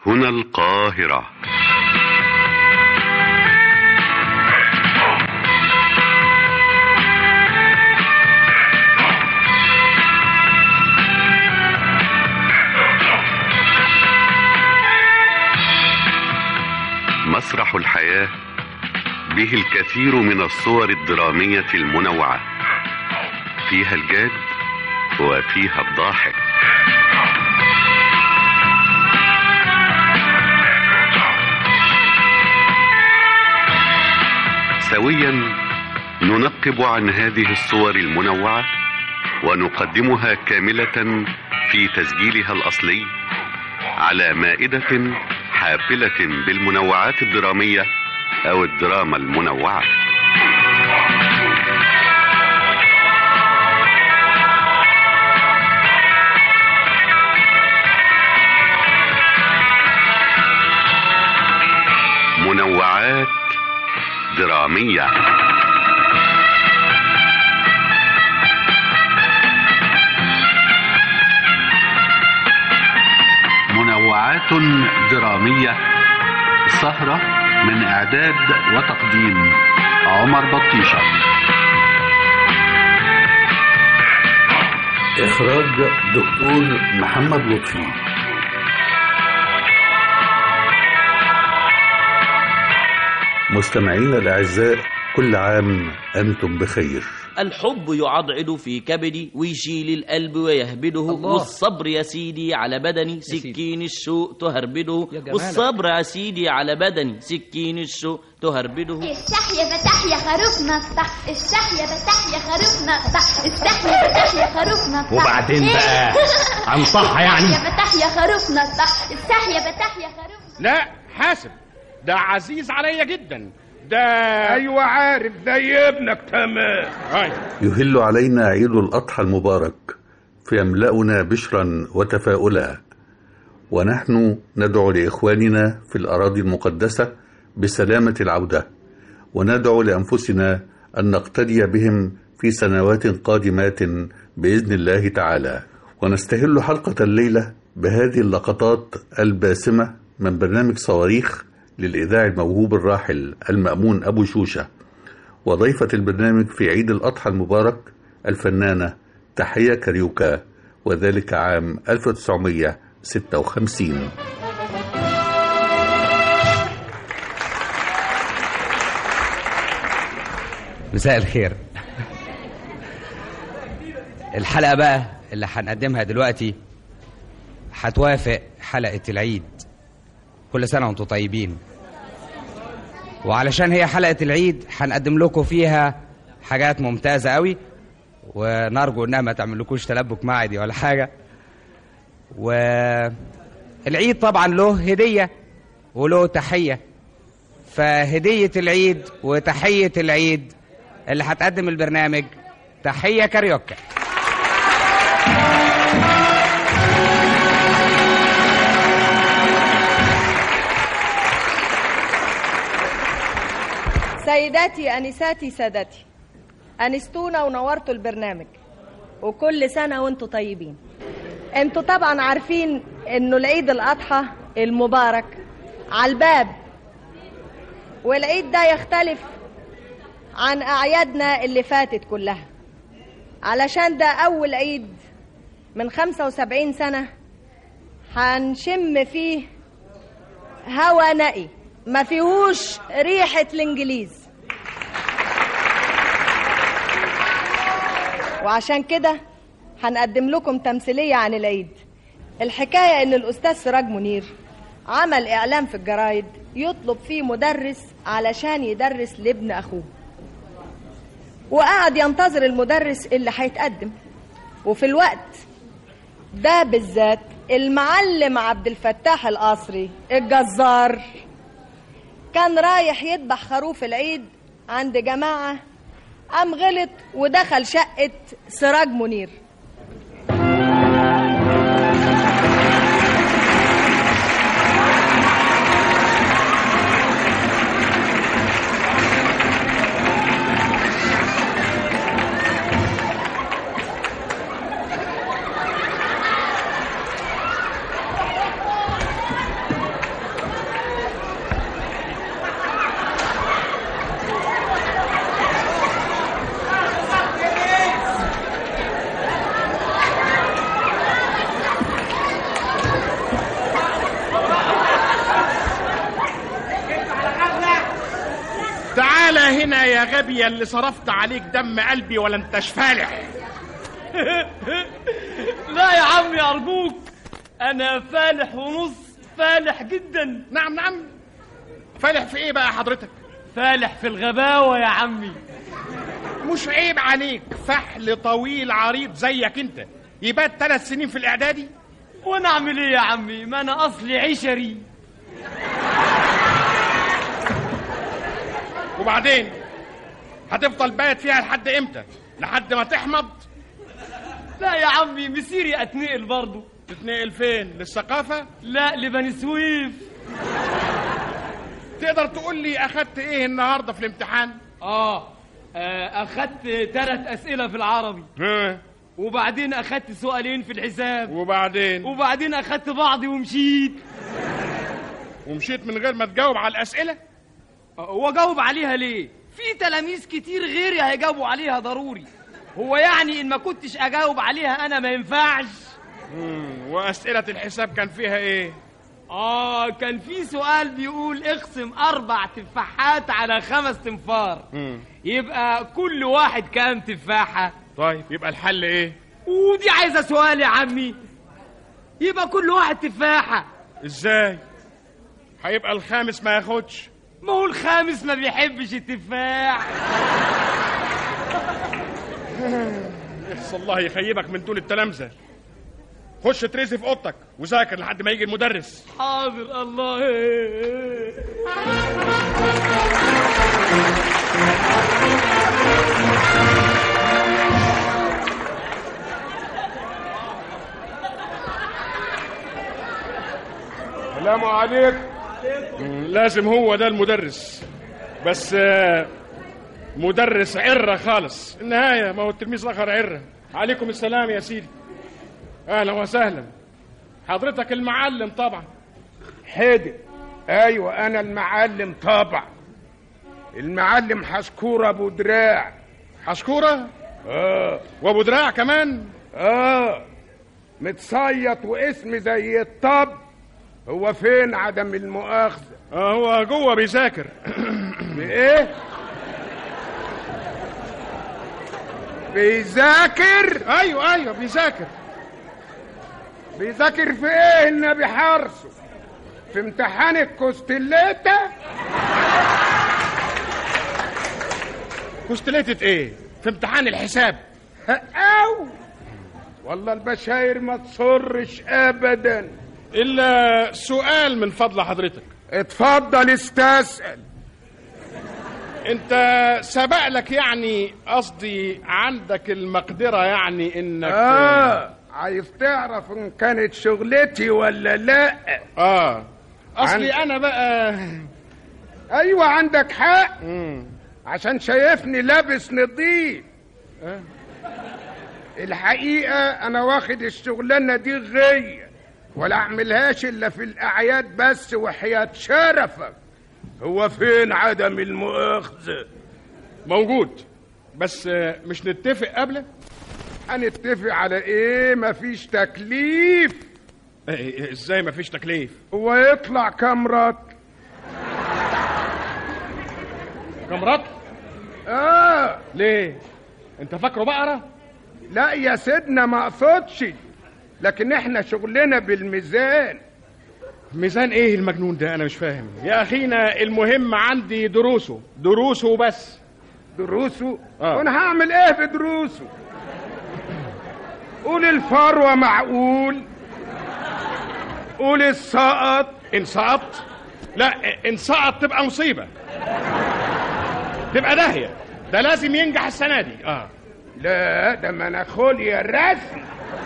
هنا القاهرة مسرح الحياة به الكثير من الصور الدرامية المنوعة فيها الجاد وفيها الضاحك سويا ننقب عن هذه الصور المنوعة ونقدمها كاملة في تسجيلها الأصلي على مائدة حافلة بالمنوعات الدرامية أو الدراما المنوعة منوعات درامية منوعات درامية سهرة من إعداد وتقديم عمر بطيشة إخراج دكتور محمد لطفي مستمعينا الأعزاء كل عام أنتم بخير الحب يعضعض في كبدي ويشيل القلب ويهبده والصبر يا سيدي على بدني سكين الشوق تهربده والصبر يا سيدي على بدني سكين الشوق تهربده افتح يا فتح يا خروف مفتح افتح يا فتح يا خروف مفتح افتح يا فتح يا خروف مفتح وبعدين بقى هنصحها يعني يا فتح يا خروف مفتح افتح يا فتح يا خروف لا حاسب ده عزيز عليا جدا ده ايوه عارف زي ابنك تمام هاي. يهل علينا عيد الأضحى المبارك فيملأنا بشرا وتفاؤلا ونحن ندعو لإخواننا في الأراضي المقدسة بسلامة العودة وندعو لأنفسنا أن نقتدي بهم في سنوات قادمات بإذن الله تعالى ونستهل حلقة الليلة بهذه اللقطات الباسمة من برنامج صواريخ للإذاعي الموهوب الراحل المأمون أبو شوشة وضيفة البرنامج في عيد الأضحى المبارك الفنانة تحية كاريوكا وذلك عام 1956 مساء الخير الحلقة بقى اللي هنقدمها دلوقتي هتوافق حلقة العيد كل سنة وانتم طيبين وعلشان هي حلقة العيد هنقدم لكم فيها حاجات ممتازة قوي ونرجو انها ما تعملكوش تلبك معدي ولا حاجة والعيد طبعا له هدية وله تحية فهدية العيد وتحية العيد اللي هتقدم البرنامج تحية كاريوكا سيداتي أنساتي سادتي أنستونا ونورتوا البرنامج وكل سنة وانتوا طيبين انتوا طبعا عارفين انه العيد الأضحى المبارك على الباب والعيد ده يختلف عن أعيادنا اللي فاتت كلها علشان ده أول عيد من 75 سنة هنشم فيه هوا نقي ما فيهوش ريحة الإنجليز وعشان كده هنقدم لكم تمثيلية عن العيد الحكاية إن الأستاذ سراج منير عمل إعلان في الجرايد يطلب فيه مدرس علشان يدرس لابن أخوه وقعد ينتظر المدرس اللي هيتقدم وفي الوقت ده بالذات المعلم عبد الفتاح القصري الجزار كان رايح يذبح خروف العيد عند جماعة قام غلط ودخل شقة سراج منير تعالى هنا يا غبي اللي صرفت عليك دم قلبي ولا انتش فالح لا يا عمي أرجوك أنا فالح ونص فالح جدا نعم نعم فالح في ايه بقى حضرتك فالح في الغباوة يا عمي مش عيب عليك فحل طويل عريض زيك انت يبات ثلاث سنين في الاعدادي وأنا أعمل إيه يا عمي ما أنا أصلي عشري وبعدين هتفضل بايت فيها لحد امتى لحد ما تحمض لا يا عمي مسيري أتنقل برضه تتنقل فين للثقافه لا لبني سويف تقدر تقول لي اخدت ايه النهارده في الامتحان آه آه، أخدت ثلاث أسئلة في العربي ها وبعدين أخدت سؤالين في الحساب وبعدين وبعدين أخدت بعضي ومشيت ومشيت من غير ما تجاوب على الاسئله واجاوب عليها ليه في تلاميذ كتير غيري هيجاوبوا عليها ضروري هو يعني ان ما كنتش اجاوب عليها انا ما ينفعش مم، واسئله الحساب كان فيها ايه اه كان في سؤال بيقول اقسم اربع تفاحات على خمس تنفار مم. يبقى كل واحد كام تفاحة طيب يبقى الحل ايه ودي عايزة سؤال يا عمي يبقى كل واحد تفاحة ازاي هيبقى الخامس ما ياخدش ما هو الخامس ما بيحبش التفاح اخص الله يخيبك من دول التلامذه خش تريزي في اوضتك وذاكر لحد ما يجي المدرس حاضر الله السلام عليكم لازم هو ده المدرس بس آه، مدرس عرة خالص النهاية ما هو التلميذ الآخر عرة عليكم السلام يا سيدي أهلا وسهلا حضرتك المعلم طبعا حيدر ايوه انا المعلم طبعا المعلم حشكور ابو دراع حشكورة اه وأبو دراع كمان اه متصيط واسم زي الطب هو فين عدم المؤاخذه آه هو جوه بيذاكر بايه بيذاكر أيوه أيوه بيذاكر بيذاكر في ايه النبي حرصه في امتحان الكوستليتا كوستليتة إيه في امتحان الحساب او والله البشاير ما تصرش ابدا إلا سؤال من فضل حضرتك اتفضل استسأل انت سبق لك يعني قصدي عندك المقدرة يعني انك اه عايز تعرف ان كانت شغلتي ولا لا اه اصلي عند- انا بقى ايوه عندك حق مم. عشان شايفني لابس نظيف آه. الحقيقة أنا واخد الشغلانة دي غية ولا أعملهاش إلا في الأعياد بس وحياة شرفك هو فين عدم المؤاخذة موجود بس آه، مش نتفق قبل هنتفق على إيه مفيش تكليف إيه، ازاي مفيش تكليف هو يطلع كام رطل كم رطل آه ليه انت فاكره بقرة لا يا سيدنا ما أقصدش لكن إحنا شغلنا بالميزان ميزان ايه المجنون ده انا مش فاهم يا اخينا المهم عندي دروسه دروسه بس دروسه آه. وانا هعمل ايه بدروسه قول الفروة معقول قول السقط ان سقط لا ان سقط تبقى مصيبة تبقى داهية ده لازم ينجح السنة دي اه لا ده ما انا خلي الرسم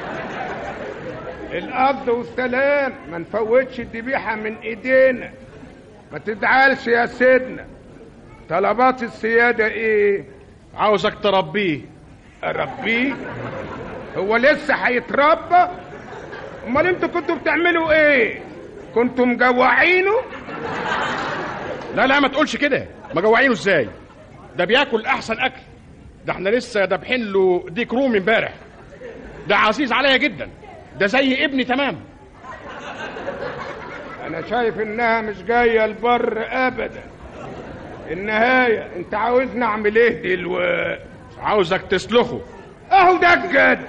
القبض والسلام ما نفوتش الذبيحة من ايدينا ما تزعلش يا سيدنا طلبات السيادة ايه عاوزك تربيه اربيه هو لسه هيتربى امال انتوا كنتوا بتعملوا ايه كنتوا مجوعينه لا لا ما تقولش كده مجوعينه ازاي ده بياكل احسن اكل ده احنا لسه دابحين له ديك رومي امبارح ده عزيز عليا جدا ده زي ابني تمام انا شايف انها مش جايه البر ابدا النهاية انت عاوزني اعمل ايه دلوقتي عاوزك تسلخه اهو ده الجد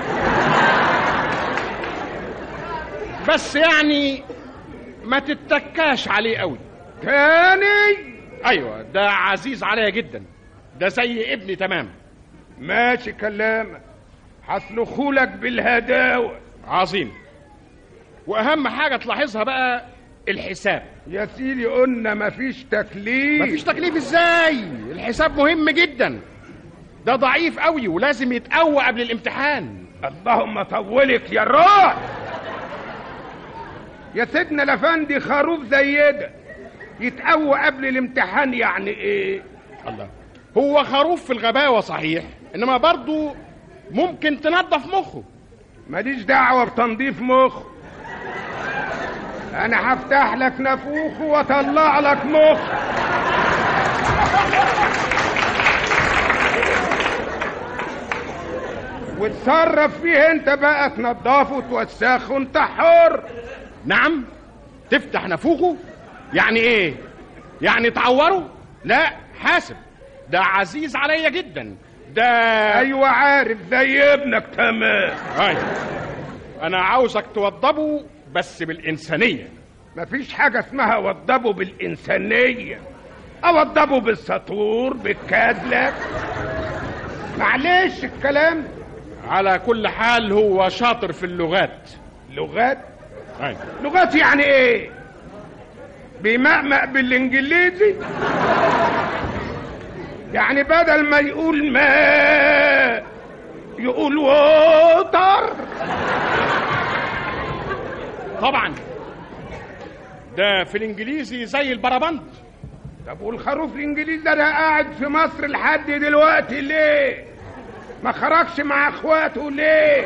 بس يعني ما تتكاش عليه قوي تاني ايوه ده عزيز عليا جدا ده زي ابني تمام ماشي كلامك هسلخولك بالهداوة عظيم واهم حاجه تلاحظها بقى الحساب يا سيدي قلنا مفيش تكليف مفيش تكليف ازاي الحساب مهم جدا ده ضعيف قوي ولازم يتقوى قبل الامتحان اللهم طولك يا الروح يا سيدنا الافندي خروف زي ده يتقوى قبل الامتحان يعني ايه الله هو خروف في الغباوه صحيح انما برضه ممكن تنظف مخه ماليش دعوة بتنظيف مخ انا هفتح لك نافوخه واطلع لك مخ وتصرف فيه انت بقى تنضفه وتوسخه انت حر نعم تفتح نافوخه يعني ايه يعني تعوره لا حاسب ده عزيز عليا جدا ده ايوه عارف زي ابنك تمام ايوه انا عاوزك توضبه بس بالانسانيه مفيش حاجة اسمها وضبه بالإنسانية أوضبه بالسطور بالكادلك معلش الكلام ده. على كل حال هو شاطر في اللغات لغات ايوه لغات يعني ايه بيمقمق بالانجليزي يعني بدل ما يقول ما يقول ووتر طبعا ده في الانجليزي زي البربند طب والخروف الانجليزي ده انا قاعد في مصر لحد دلوقتي ليه ما خرجش مع اخواته ليه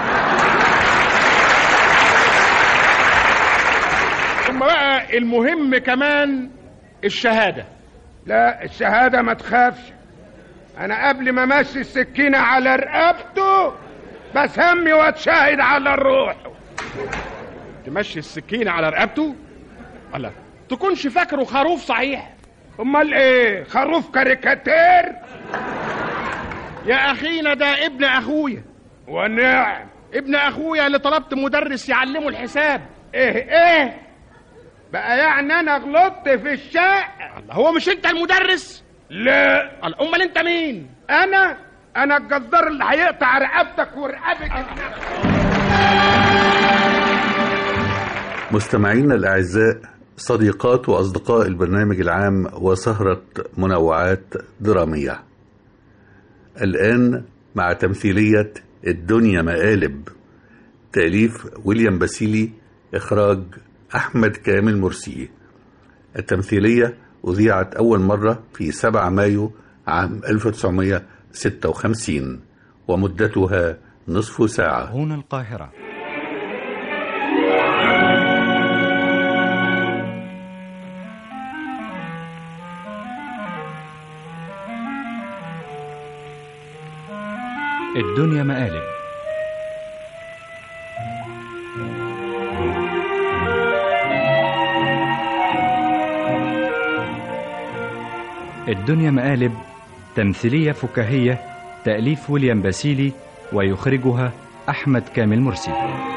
ثم بقى المهم كمان الشهاده لا الشهادة ما تخافش انا قبل ما امشي السكينة على رقبته بسمي واتشاهد على الروح تمشي السكينه على رقبته الله تكونش فاكره خروف صحيح امال ايه خروف كاريكاتير يا اخينا ده ابن اخويا ونعم ابن اخويا اللي طلبت مدرس يعلمه الحساب ايه ايه بقى يعني انا غلطت في الشقة الله هو مش انت المدرس لا الله امال انت مين انا انا الجزار اللي هيقطع رقبتك ورقبتك مستمعينا الأعزاء صديقات وأصدقاء البرنامج العام وسهرة منوعات درامية الآن مع تمثيلية الدنيا مقالب تأليف ويليام باسيلي إخراج أحمد كامل مرسي التمثيلية أذيعت أول مرة في 7 مايو عام 1956 ومدتها نصف ساعة هنا القاهرة الدنيا مقالب الدنيا مقالب تمثيلية فكاهية تأليف ويليام باسيلي ويخرجها أحمد كامل مرسي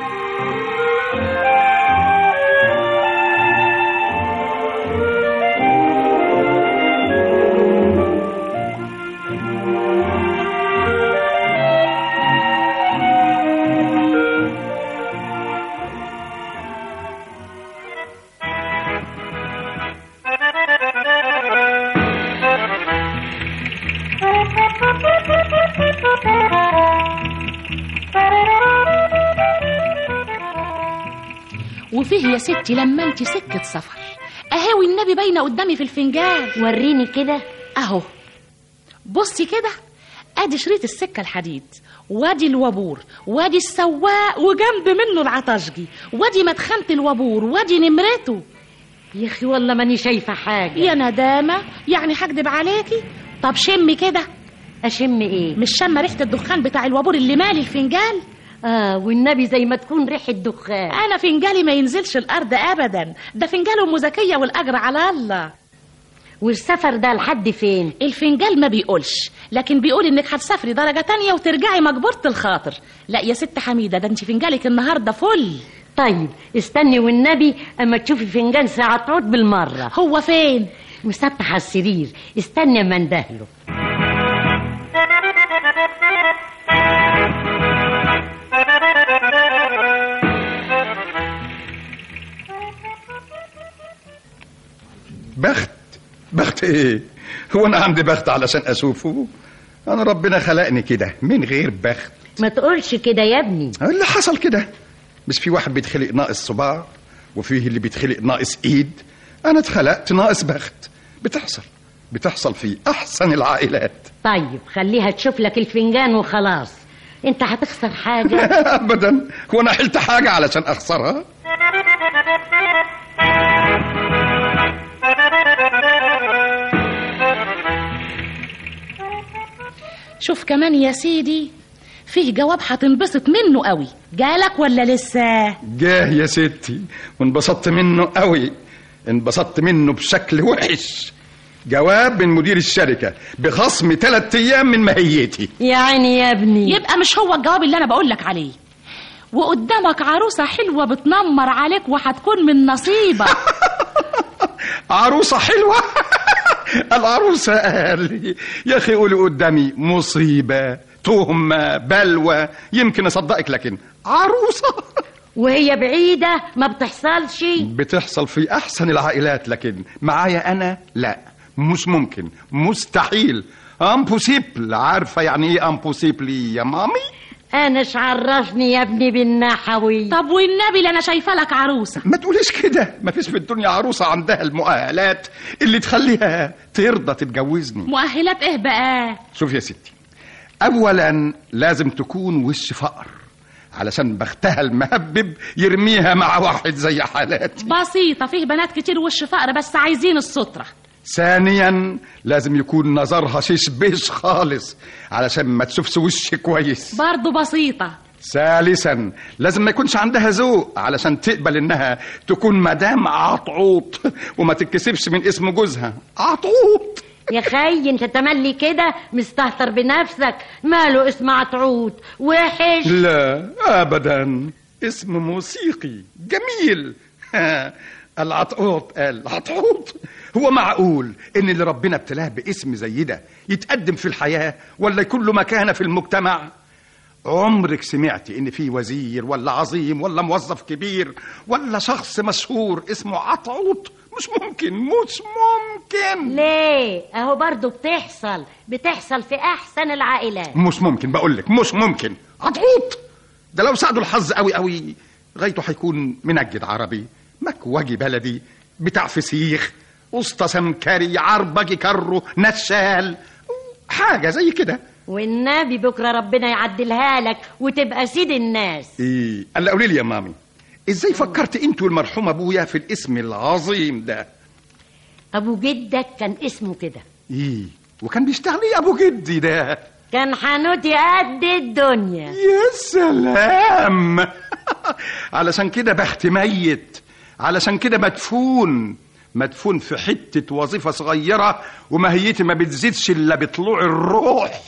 وفيه يا ستي لما انت سكة سفر اهو النبي باينه قدامي في الفنجان وريني كده اهو بصي كده ادي شريط السكه الحديد وادي الوابور وادي السواق وجنب منه العطشجي وادي مدخنة الوابور وادي نمرته يا اخي والله ماني شايفه حاجه يا ندامه يعني هكدب عليكي طب شمي كده اشم ايه مش شامه ريحه الدخان بتاع الوابور اللي مالي الفنجان اه والنبي زي ما تكون ريحه دخان انا فنجالي ما ينزلش الارض ابدا ده فنجال ام زكيه والاجر على الله والسفر ده لحد فين الفنجان ما بيقولش لكن بيقول انك هتسافري درجة تانية وترجعي مجبورة الخاطر لا يا ست حميدة ده انت فنجانك النهاردة فل طيب استني والنبي اما تشوفي فنجان ساعة عود بالمرة هو فين مسطح على السرير استني اما اندهله بخت بخت ايه هو انا عندي بخت علشان اشوفه انا ربنا خلقني كده من غير بخت ما تقولش كده يا ابني اللي حصل كده بس في واحد بيتخلق ناقص صباع وفيه اللي بيتخلق ناقص ايد انا اتخلقت ناقص بخت بتحصل بتحصل في احسن العائلات طيب خليها تشوف لك الفنجان وخلاص انت هتخسر حاجة ابدا هو انا حلت حاجه علشان اخسرها شوف كمان يا سيدي فيه جواب هتنبسط منه قوي جالك ولا لسه جاه يا ستي وانبسطت منه قوي انبسطت منه بشكل وحش جواب من مدير الشركة بخصم ثلاثة أيام من ماهيتي يا عيني يا ابني يبقى مش هو الجواب اللي انا بقولك عليه وقدامك عروسة حلوة بتنمر عليك وهتكون من نصيبك عروسة حلوة العروسة قال لي يا أخي قولي قدامي مصيبة تهمة بلوى يمكن أصدقك لكن عروسة وهي بعيدة ما بتحصلش بتحصل في أحسن العائلات لكن معايا أنا لا مش ممكن مستحيل امبوسيبل عارفة يعني ايه امبوسيبل يا مامي انا عرفني يا ابني بالنحوي طب والنبي اللي انا شايفه لك عروسة ما تقوليش كده ما فيش في الدنيا عروسة عندها المؤهلات اللي تخليها ترضى تتجوزني مؤهلات ايه بقى شوف يا ستي اولا لازم تكون وش فقر علشان بختها المهبب يرميها مع واحد زي حالاتي بسيطة فيه بنات كتير وش فقر بس عايزين السترة ثانيا لازم يكون نظرها ششبش خالص علشان ما تشوفش وش كويس برضو بسيطة ثالثا لازم ما يكونش عندها ذوق علشان تقبل انها تكون مدام عطعوط وما تتكسبش من اسم جوزها عطعوط يا خي انت تملي كده مستهتر بنفسك ماله اسم عطعوط وحش لا ابدا اسم موسيقي جميل العطعوط قال عطعوط هو معقول ان اللي ربنا ابتلاه باسم زي ده يتقدم في الحياه ولا يكون له مكانه في المجتمع عمرك سمعتي ان في وزير ولا عظيم ولا موظف كبير ولا شخص مشهور اسمه عطعوط مش ممكن مش ممكن ليه اهو برضو بتحصل بتحصل في احسن العائلات مش ممكن بقول لك مش ممكن عطعوط ده لو ساعده الحظ قوي قوي غايته هيكون منجد عربي مكوجي بلدي بتاع فسيخ اسطى سمكري عربجي كرو نشال حاجه زي كده والنبي بكره ربنا يعدلها لك وتبقى سيد الناس ايه قال قولي لي يا مامي ازاي فكرت انت والمرحوم ابويا في الاسم العظيم ده ابو جدك كان اسمه كده ايه وكان بيشتغل ايه ابو جدي ده كان حانوتي قد الدنيا يا سلام علشان كده بخت ميت علشان كده مدفون مدفون في حتة وظيفة صغيرة وماهيتي ما بتزيدش إلا بطلوع الروح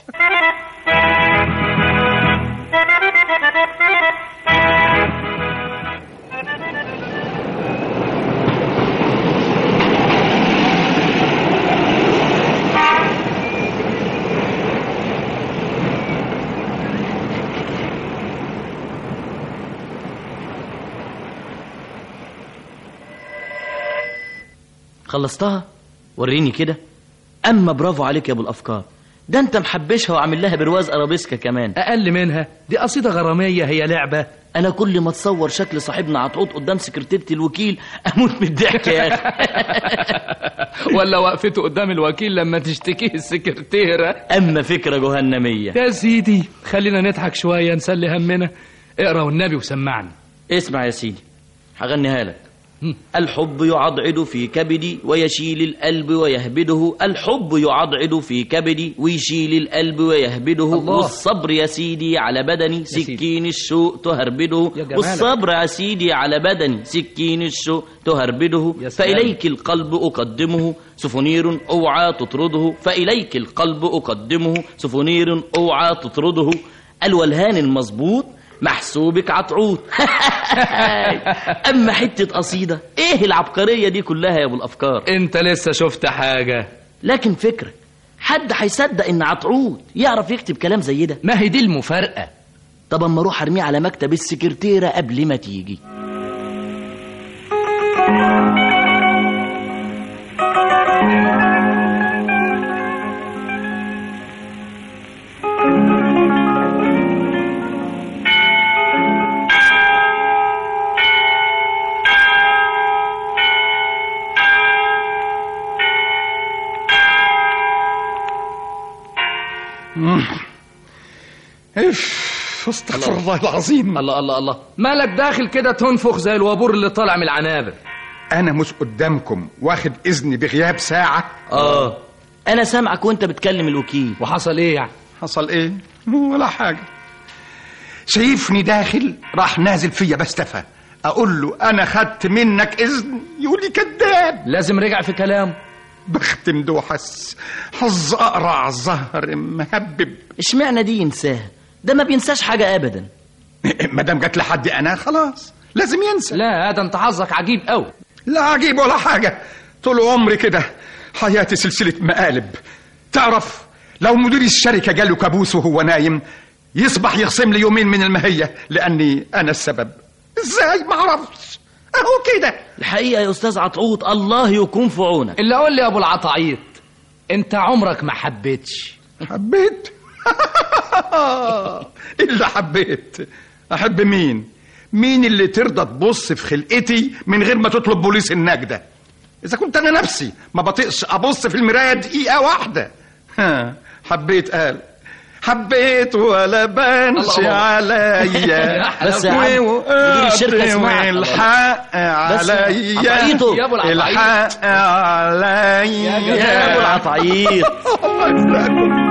خلصتها وريني كده اما برافو عليك يا ابو الافكار ده انت محبشها وعامل لها برواز ارابيسكا كمان اقل منها دي قصيده غراميه هي لعبه انا كل ما اتصور شكل صاحبنا عطعوط قدام سكرتيره الوكيل اموت من الضحك يا اخي ولا وقفته قدام الوكيل لما تشتكيه السكرتيره اما فكره جهنميه يا سيدي خلينا نضحك شويه نسلي همنا اقرا والنبي وسمعني اسمع يا سيدي هغنيها لك الحب يعضعض في كبدي ويشيل القلب ويهبده الحب يعضعض في كبدي ويشيل القلب ويهبده الله. والصبر يا سيدي على بدني سكين الشوق تهربده يا جمالك. والصبر يا سيدي على بدني سكين الشوق تهربده يا سلام. فإليك القلب أقدمه سفنير أوعى تطرده فإليك القلب أقدمه سفنير أوعى تطرده الولهان المظبوط محسوبك عطعود أما حتة قصيدة إيه العبقرية دي كلها يا أبو الأفكار انت لسه شفت حاجة لكن فكرة حد هيصدق إن عطعود يعرف يكتب كلام زي ده ما هي دي المفارقة طب أما أروح أرميه على مكتب السكرتيرة قبل ما تيجي اف استغفر الله العظيم الله الله الله مالك داخل كده تنفخ زي الوابور اللي طالع من العنابر انا مش قدامكم واخد اذن بغياب ساعه آه أنا سامعك وأنت بتكلم الوكيل وحصل ايه يعني حصل ايه ولا حاجه شايفني داخل راح نازل فيا بستفى اقول له انا خدت منك اذن يقول لي كذاب لازم رجع في كلامه بختم دوحس حظ اقرع ظهر مهبب اشمعنى دي ينساها ده ما بينساش حاجة أبدا ما دام جت لحد انا خلاص لازم ينسى لا ده انت حظك عجيب قوي لا عجيب ولا حاجه طول عمري كده حياتي سلسله مقالب تعرف لو مدير الشركه جاله كابوس وهو نايم يصبح يخصم لي يومين من المهيه لاني انا السبب ازاي ما اعرفش اهو كده الحقيقة يا أستاذ عطعوط الله يكون في عونك اللي قول لي يا ابو العطاعيط انت عمرك ما حبيتش حبيت اللي حبيت احب مين مين اللي ترضى تبص في خلقتي من غير ما تطلب بوليس النجدة اذا كنت انا نفسي ما بطيقش ابص في المرايه دقيقه واحده ها حبيت قال حبيت ولا بانش الله. عليا بس يا عم، مدير الشركة اسمعك. الحق بس عليا عطيته. يا أبو العطاعيط. الحق عليا يا أبو العطعيط الله يسلمك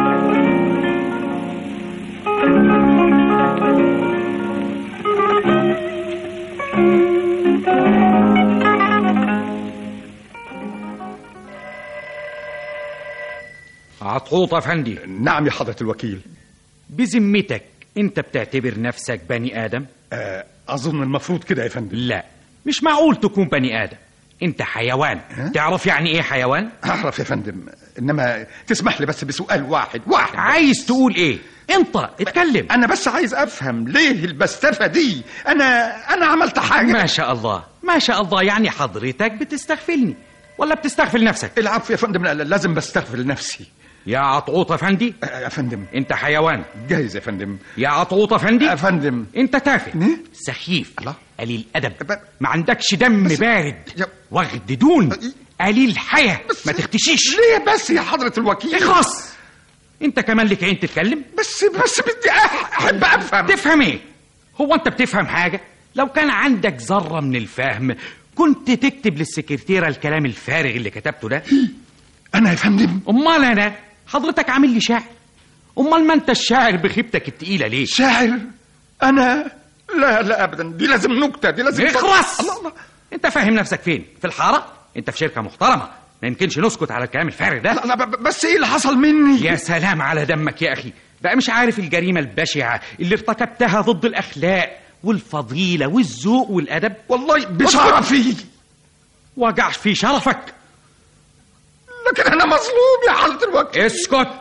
عطوط افندي نعم يا حضرة الوكيل بذمتك انت بتعتبر نفسك بني ادم آه، اظن المفروض كده يا فندم لا مش معقول تكون بني ادم انت حيوان تعرف يعني ايه حيوان اعرف يا فندم انما تسمح لي بس بسؤال واحد واحد عايز تقول ايه انت اتكلم انا بس عايز افهم ليه البستفه دي انا انا عملت حاجه ما شاء الله ما شاء الله يعني حضرتك بتستغفلني ولا بتستغفل نفسك العفو يا فندم لا- لا، لازم بستغفر نفسي يا عطوط افندي آه، يا فندم انت حيوان جايز يا فندم يا عطوط افندي يا فندم انت تافه إيه؟ سخيف الله. قليل ادب ب- ما عندكش دم بارد يا- واخد دون قليل حياه ما تختشيش ليه بس يا حضرة الوكيل اخلص انت كمان لك عين تتكلم بس بس بدي أح- احب افهم تفهم ايه هو انت بتفهم حاجه لو كان عندك ذره من الفهم كنت تكتب للسكرتيره الكلام الفارغ اللي كتبته ده انا يا فندم امال انا حضرتك عامل لي شاعر امال ما انت الشاعر بخيبتك التقيله ليه شاعر انا لا لا ابدا دي لازم نكته دي لازم اخرس الله الله انت فاهم نفسك فين في الحاره انت في شركه محترمه ما يمكنش نسكت على الكلام الفارغ ده لا لا ب- بس ايه اللي حصل مني يا سلام على دمك يا اخي بقى مش عارف الجريمه البشعه اللي ارتكبتها ضد الاخلاق والفضيله والذوق والادب والله بشرفي وجع في شرفك لكن انا مظلوم يا حضرة الوكيل اسكت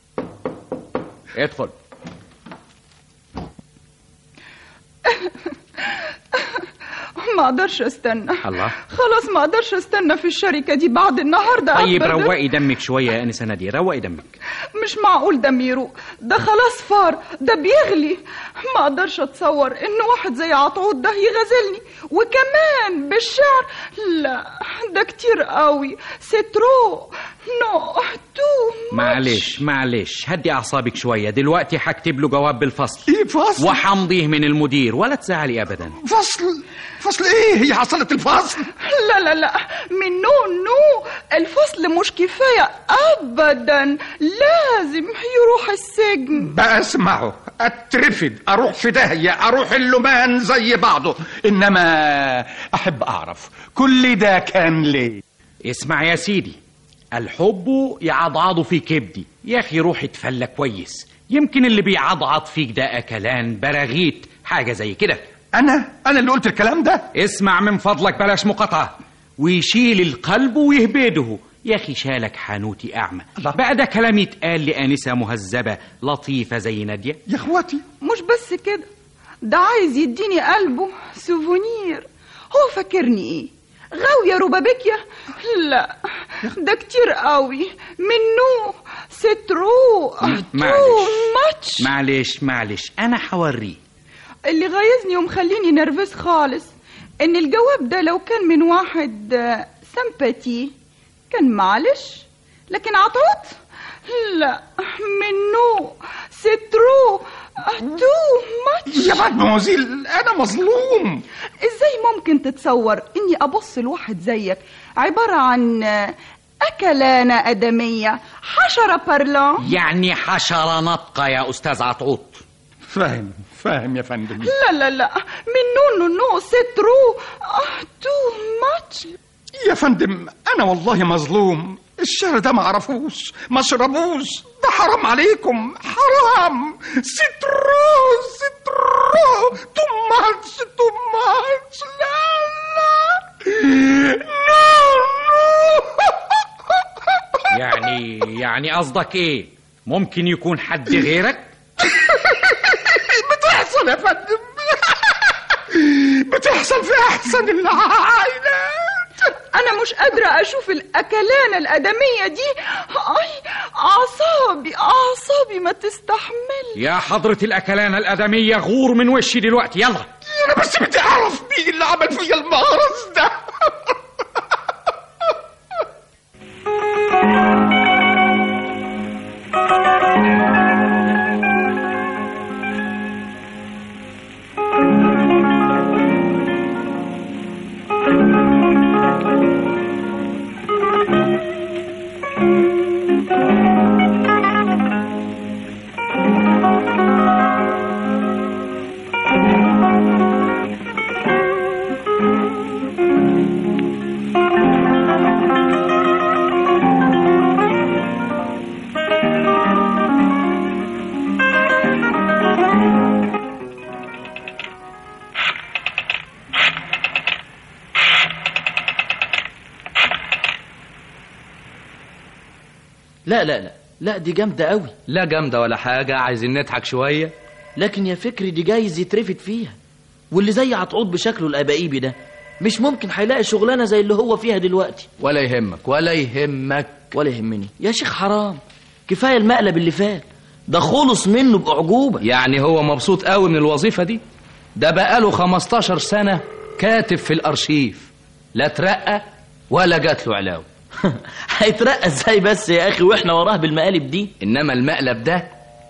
ادخل ما اقدرش استنى الله خلاص ما اقدرش استنى في الشركة دي بعد النهاردة طيب أبداً. روقي دمك شويه يا انسه ناديه روقي دمك مش معقول دم يروق ده خلاص فار ده بيغلي ما اقدرش اتصور ان واحد زي عطعود ده يغازلني وكمان بالشعر لا ده كتير قوي سترو نو تو معلش معلش هدي اعصابك شويه دلوقتي هكتب له جواب بالفصل ايه فصل وحمضيه من المدير ولا تزعلي ابدا فصل فصل ايه هي حصلت الفصل لا لا لا من نو نو الفصل مش كفاية أبدا لازم يروح السجن بقى اسمعوا اترفد اروح في داهية اروح اللمان زي بعضه انما احب اعرف كل ده كان ليه اسمع يا سيدي الحب يعضعض في كبدي يا اخي روح اتفلى كويس يمكن اللي بيعضعض فيك ده اكلان براغيث حاجه زي كده انا انا اللي قلت الكلام ده اسمع من فضلك بلاش مقاطعه ويشيل القلب ويهبده يا اخي شالك حانوتي اعمى بقى ده كلام يتقال لانسه مهذبه لطيفه زي ناديه يا اخواتي مش بس كده ده عايز يديني قلبه سوفونير هو فاكرني ايه غاوية ربابيكيا لا ده كتير قوي منه سترو تو ماتش معلش معلش انا حوريه اللي غايزني ومخليني نرفز خالص ان الجواب ده لو كان من واحد آه، سمباتي كان معلش لكن عطوت لا منه سترو تو ماتش يا مادموزيل انا مظلوم ازاي ممكن تتصور اني ابص لواحد زيك عبارة عن آه، أكلانة أدمية حشرة بارلان يعني حشره نطقه يا استاذ عطعوط فاهم فاهم يا فندم لا لا لا من نو نو نو سترو آه تو ماتش يا فندم انا والله مظلوم الشهر ده ما عرفوش ما اشربوش ده حرام عليكم حرام سترو سترو تو ماتش تو ماتش لا لا نو يعني يعني قصدك ايه ممكن يكون حد غيرك بتحصل يا فندم بتحصل في احسن العائلات أنا مش قادرة أشوف الأكلانة الأدمية دي أي أعصابي أعصابي ما تستحمل يا حضرة الأكلانة الأدمية غور من وشي دلوقتي يلا انا بس بدي اعرف مين اللي عمل فيا المهرس ده لا لا لا لا دي جامدة قوي لا جامدة ولا حاجة عايزين نضحك شوية لكن يا فكري دي جايز يترفد فيها واللي زي عطعوط بشكله الأبائيبي ده مش ممكن هيلاقي شغلانة زي اللي هو فيها دلوقتي ولا يهمك ولا يهمك ولا يهمني يا شيخ حرام كفاية المقلب اللي فات ده خلص منه بأعجوبة يعني هو مبسوط قوي من الوظيفة دي ده بقاله 15 سنة كاتب في الأرشيف لا ترقى ولا جات له علاوة هيترقى ازاي بس يا اخي واحنا وراه بالمقالب دي إنما المقلب ده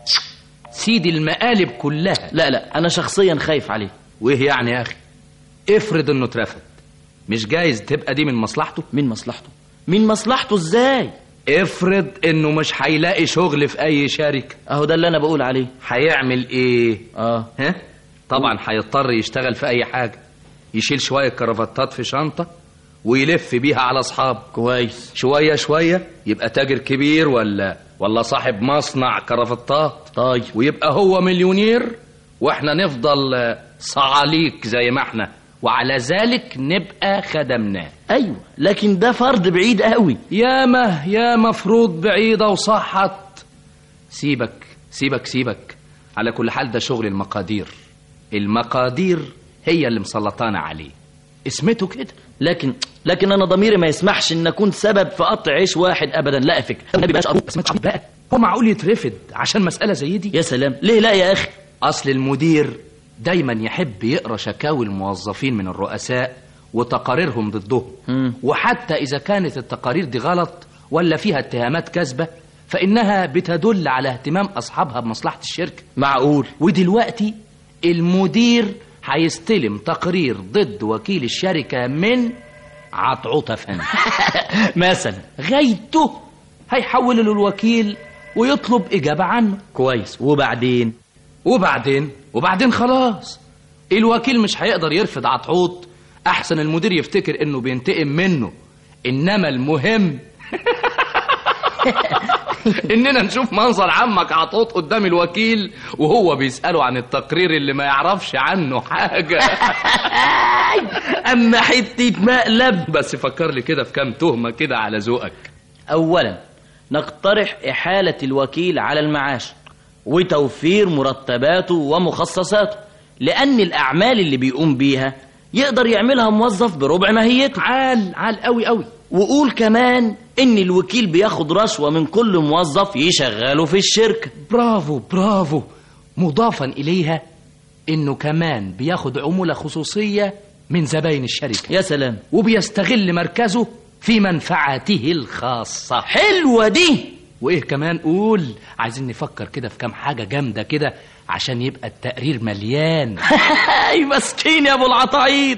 سيدي المقالب كلها لا لا انا شخصيا خايف عليه وإيه يعني يا أخي افرض إنه اترفد مش جايز تبقى دي من مصلحته من مصلحته من مصلحته ازاي افرض إنه مش هيلاقي شغل في أي شركة اهو ده اللي انا بقول عليه هيعمل إيه اه ها طبعا هيضطر يشتغل في أي حاجة يشيل شوية كرافتات في شنطة ويلف بيها على أصحابه كويس شوية شوية يبقى تاجر كبير ولا ولا صاحب مصنع كرافتات طيب ويبقى هو مليونير واحنا نفضل آه، صعاليك زي ما احنا وعلى ذلك نبقى خدمناه ايوه لكن ده فرض بعيد قوي ياما يا مفروض بعيدة وصحت سيبك سيبك سيبك على كل حال ده شغل المقادير المقادير هي اللي مسلطانا عليه اسمته كده لكن لكن انا ضميري ما يسمحش ان اكون سبب في قطع عيش واحد ابدا لا يا فكر ما بيبقاش ابوك بس ما تشعر بقى هو معقول يترفد عشان مسألة زي دي يا سلام ليه لا يا اخي أصل المدير دايما يحب يقرأ شكاوي الموظفين من الرؤساء وتقاريرهم ضدهم مم. وحتى إذا كانت التقارير دي غلط ولا فيها اتهامات كاذبة فإنها بتدل على اهتمام أصحابها بمصلحة الشركة معقول ودلوقتي المدير هيستلم تقرير ضد وكيل الشركة من عطعوطة فندم مثلا غايته هيحوله للوكيل ويطلب إجابة عنه كويس وبعدين وبعدين وبعدين خلاص الوكيل مش هيقدر يرفض عطعوط أحسن المدير يفتكر إنه بينتقم منه إنما المهم إننا نشوف منظر عمك عطوط قدام الوكيل وهو بيسأله عن التقرير اللي ما يعرفش عنه حاجة أما حتة مقلب بس فكر لي كده في كام تهمة كده على ذوقك أولا نقترح إحالة الوكيل على المعاش وتوفير مرتباته ومخصصاته لأن الأعمال اللي بيقوم بيها يقدر يعملها موظف بربع ماهيته عال عال قوي قوي وقول كمان إن الوكيل بياخد رشوة من كل موظف يشغله في الشركة برافو برافو مضافا إليها إنه كمان بياخد عمولة خصوصية من زباين الشركة يا سلام وبيستغل مركزه في منفعته الخاصة حلوة دي وإيه كمان قول عايزين نفكر كده في كام حاجة جامدة كده عشان يبقى التقرير مليان اي مسكين يا ابو العطايد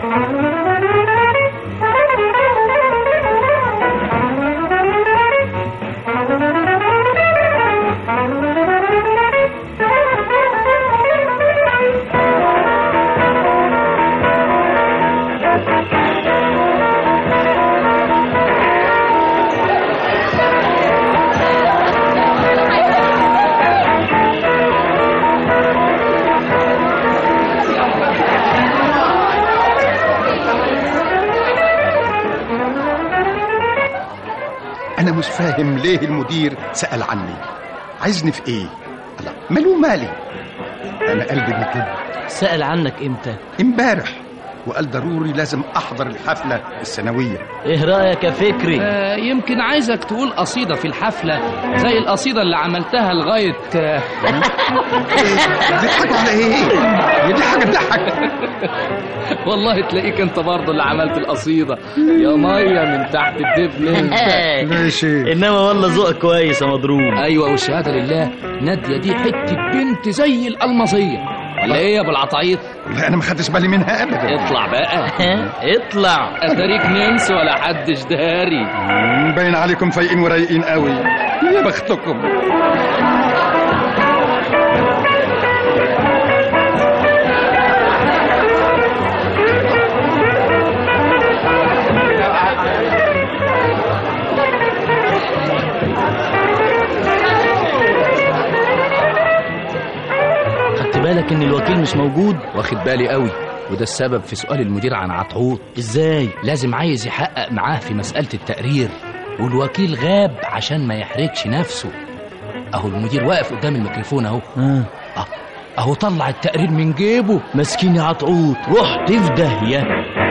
انا مش فاهم ليه المدير سأل عني عايزني في ايه الله ماله مالي انا قلبي بيكب سأل عنك امتى امبارح وقال ضروري لازم احضر الحفلة السنوية ايه رأيك يا فكري آه يمكن عايزك تقول قصيدة في الحفلة زي القصيدة اللي عملتها لغاية آه بيضحكوا على ايه يا دي حاجة تضحك والله تلاقيك انت برضه اللي عملت القصيدة يا مية من تحت الدبل انت ماشي انما والله ذوقك كويس يا مضروب ايوه والشهادة لله نادية دي حتة بنت زي الألمظية ولا ايه يا ابو العطايط لا انا ما خدتش بالي منها ابدا اطلع بقى اطلع اتاريك نمس ولا حدش داري مم، باين عليكم فايقين ورايقين قوي يا بختكم خدت بالك ان الوكيل مش موجود واخد بالي قوي وده السبب في سؤال المدير عن عطعوط ازاي لازم عايز يحقق معاه في مسألة التقرير والوكيل غاب عشان ما يحرجش نفسه اهو المدير واقف قدام الميكروفون اهو آه. آه، اهو طلع التقرير من جيبه مسكين يا عطعوط رحت في داهية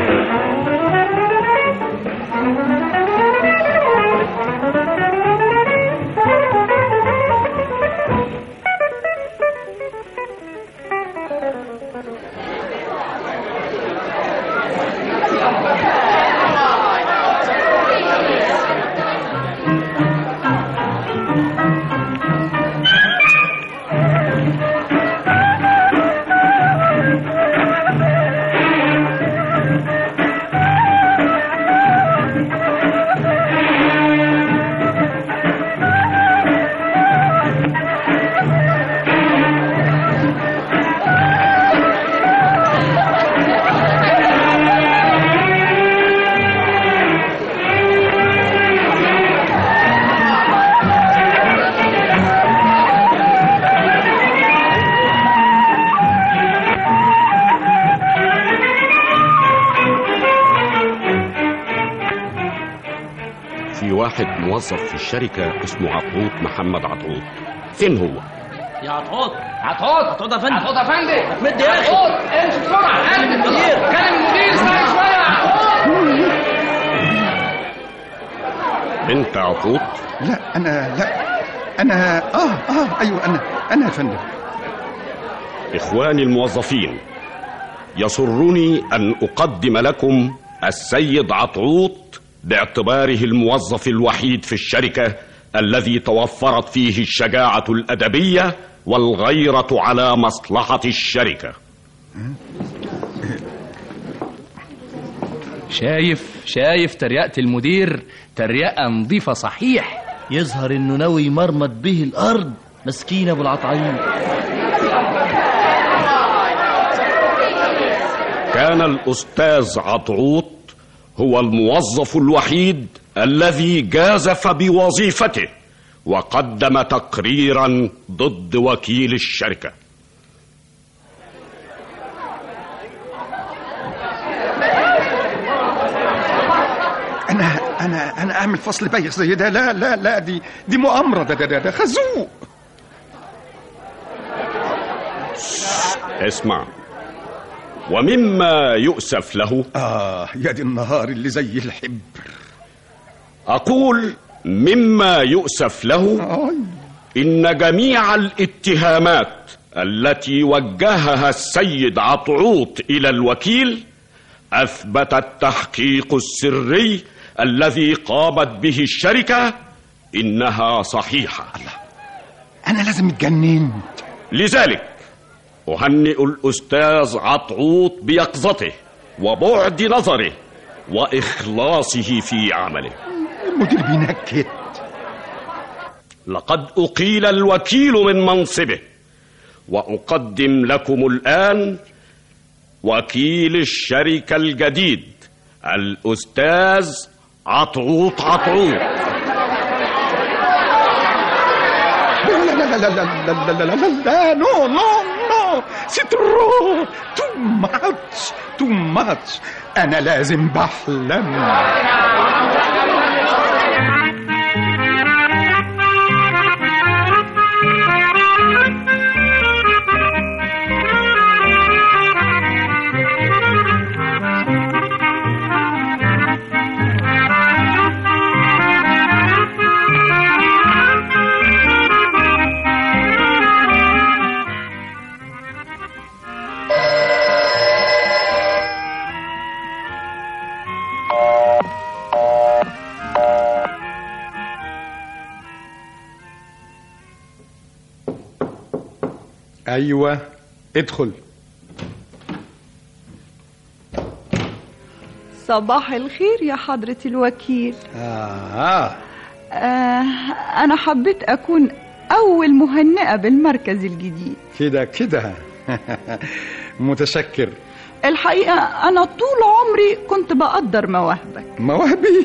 في واحد موظف في الشركة اسمه عطوط محمد عطوط فين هو؟ يا عطعوط عطوط عطعوط يا فندم عطوط يا فندم هتمد يا اخي عطوط امشي بسرعة كلم المدير. كلم المدير اسمعني شوية يا عطوط انت عطوط؟ لا انا لا انا اه اه ايوه انا انا يا فندم إخواني الموظفين يسرني أن أقدم لكم السيد عطعوط باعتباره الموظف الوحيد في الشركة الذي توفرت فيه الشجاعة الأدبية والغيرة على مصلحة الشركة شايف شايف تريقة المدير تريقة نظيفة صحيح يظهر انه ناوي يمرمط به الارض مسكين ابو العطعيم كان الأستاذ عطعوط هو الموظف الوحيد الذي جازف بوظيفته وقدم تقريرا ضد وكيل الشركة انا انا انا اعمل فصل بايخ زي ده لا لا لا دي دي مؤامره ده ده ده, ده خازوق اسمع ومما يؤسف له اه يا دي النهار اللي زي الحبر أقول مما يؤسف له إن جميع الاتهامات التي وجهها السيد عطعوط إلى الوكيل أثبت التحقيق السري الذي قامت به الشركة إنها صحيحة الله أنا لازم اتجننت لذلك أهنئ الأستاذ عطعوط بيقظته وبعد نظره وإخلاصه في عمله المدير بينكت لقد أقيل الوكيل من منصبه وأقدم لكم الآن وكيل الشركة الجديد الأستاذ عطعوط عطعوط لا لا لا لا لا لا لا لا لا لا نو نو نو سترو تو ماتش تو ماتش أنا لازم بحلم أيوة ادخل صباح الخير يا حضرة الوكيل آه. آه أنا حبيت أكون أول مهنئة بالمركز الجديد كده كده متشكر الحقيقة أنا طول عمري كنت بقدر مواهبك مواهبي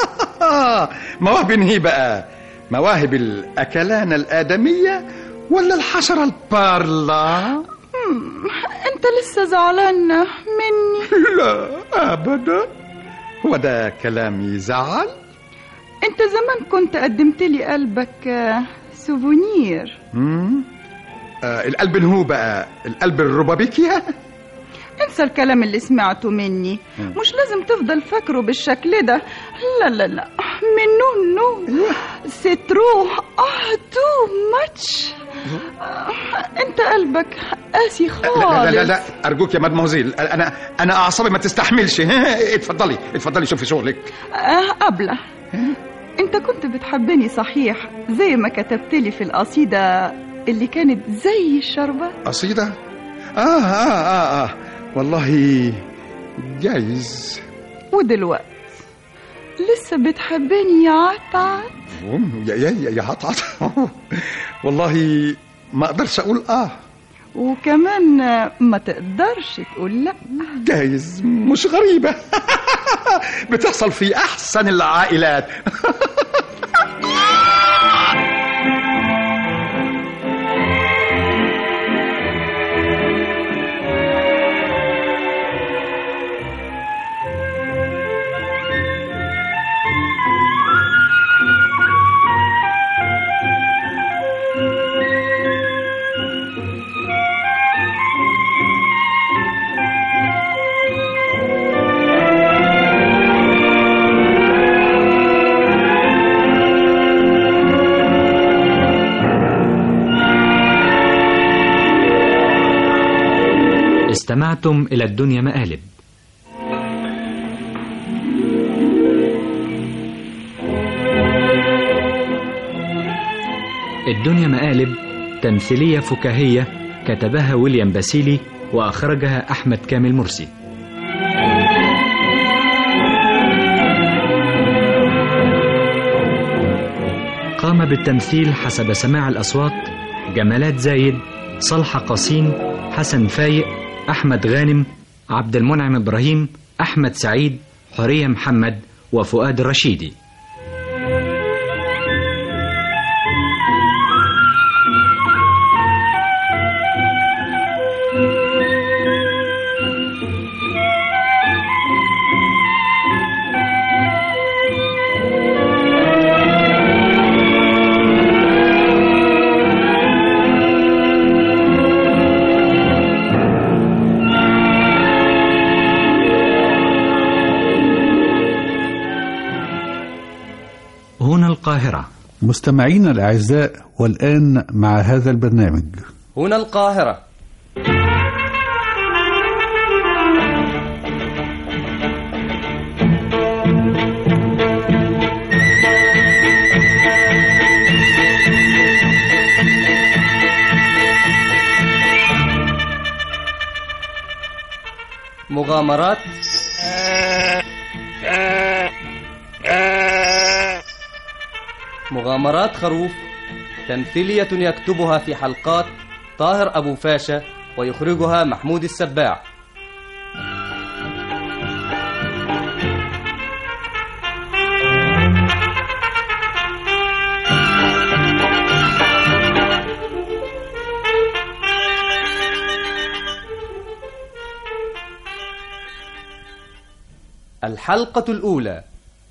مواهب هي بقى مواهب الأكلانة الآدمية ولا الحشرة البارلا مم، أنت لسه زعلان مني لا أبدا هو ده كلام يزعل أنت زمان كنت قدمت لي قلبك آه، سوفونير مم؟ آه القلب هو بقى القلب الربابيكيا انسى الكلام اللي سمعته مني مم. مش لازم تفضل فاكره بالشكل ده لا لا لا من نو نو سترو اه تو ماتش انت قلبك قاسي خالص لا لا لا, لا أرجوك يا مدموزيل أنا أنا أعصابي ما تستحملش ها اتفضلي اتفضلي شوفي شغلك آه قبله انت كنت بتحبني صحيح زي ما كتبت لي في القصيدة اللي كانت زي الشربة قصيدة آه آه آه, آه. والله جايز ودلوقتي لسه بتحبني يا عطعت أم، يا يا يا- يا عطعط والله ما اقدرش اقول اه وكمان ما تقدرش تقول لا جايز مش غريبة بتحصل في أحسن العائلات استمعتم إلى الدنيا مقالب الدنيا مقالب تمثيلية فكاهية كتبها ويليام باسيلي وأخرجها أحمد كامل مرسي قام بالتمثيل حسب سماع الأصوات جمالات زايد صالحة قاسين حسن فايق أحمد غانم عبد المنعم إبراهيم أحمد سعيد حورية محمد وفؤاد الرشيدي هنا القاهرة مستمعينا الأعزاء والآن مع هذا البرنامج هنا القاهرة مغامرات مغامرات خروف تمثيلية يكتبها في حلقات طاهر أبو فاشا ويخرجها محمود السباع الحلقة الأولى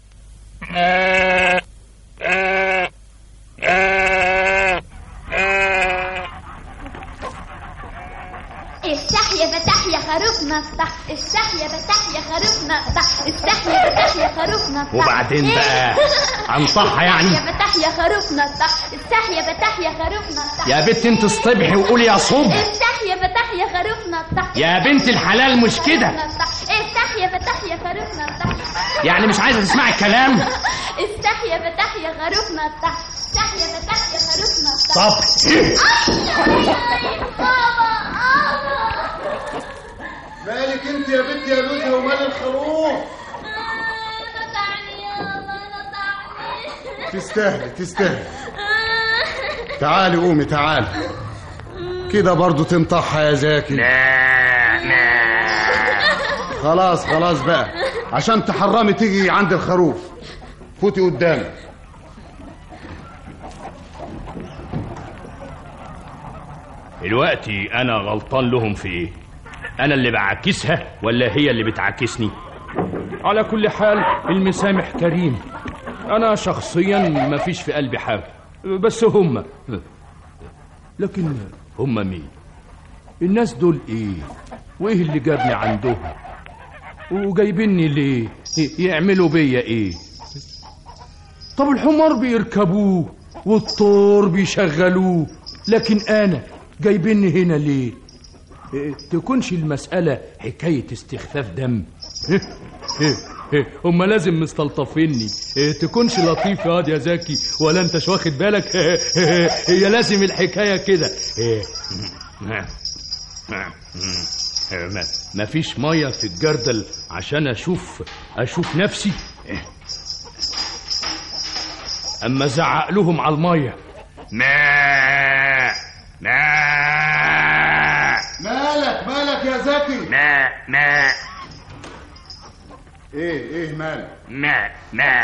افتح يا فتح يا خروف نفتح افتح يا فتح يا خروف نفتح افتح يا فتح يا خروف نفتح وبعدين بقى هنصحها يعني يا فتح يا خروف نفتح افتح يا فتح يا خروف نفتح يا بنت انت اصطبحي وقولي يا صب افتح يا فتح يا خروف نفتح يا بنت الحلال مش كده نفتح افتح يا فتح يا خروف نفتح يعني مش عايزه تسمعي الكلام افتح يا فتح يا خروف نفتح افتح يا فتح يا خروف نفتح طب مالك انت يا بنت يا لوزة ومال الخروف تستاهلي تستاهلي تعالي قومي تعالي كده برضو تنطحها يا زاكي خلاص خلاص بقى عشان تحرمي تيجي عند الخروف فوتي قدامي دلوقتي انا غلطان لهم في ايه انا اللي بعاكسها ولا هي اللي بتعاكسني على كل حال المسامح كريم انا شخصيا ما فيش في قلبي حاجه بس هم لكن هم مين الناس دول ايه وايه اللي جابني عندهم وجايبيني ليه يعملوا بيا ايه طب الحمار بيركبوه والطور بيشغلوه لكن انا جايبيني هنا ليه إيه، تكونش المسألة حكاية استخفاف دم إيه، إيه، إيه، هما لازم مستلطفيني إيه، تكونش لطيف يا واد يا زكي ولا انتش واخد بالك إيه، إيه، هي لازم الحكاية كده إيه، ما- ما- ما ما فيش مية في الجردل عشان اشوف اشوف نفسي إيه. اما زعق لهم على المية ما ما مالك مالك يا زكي ما ما ايه ايه مالك ما ما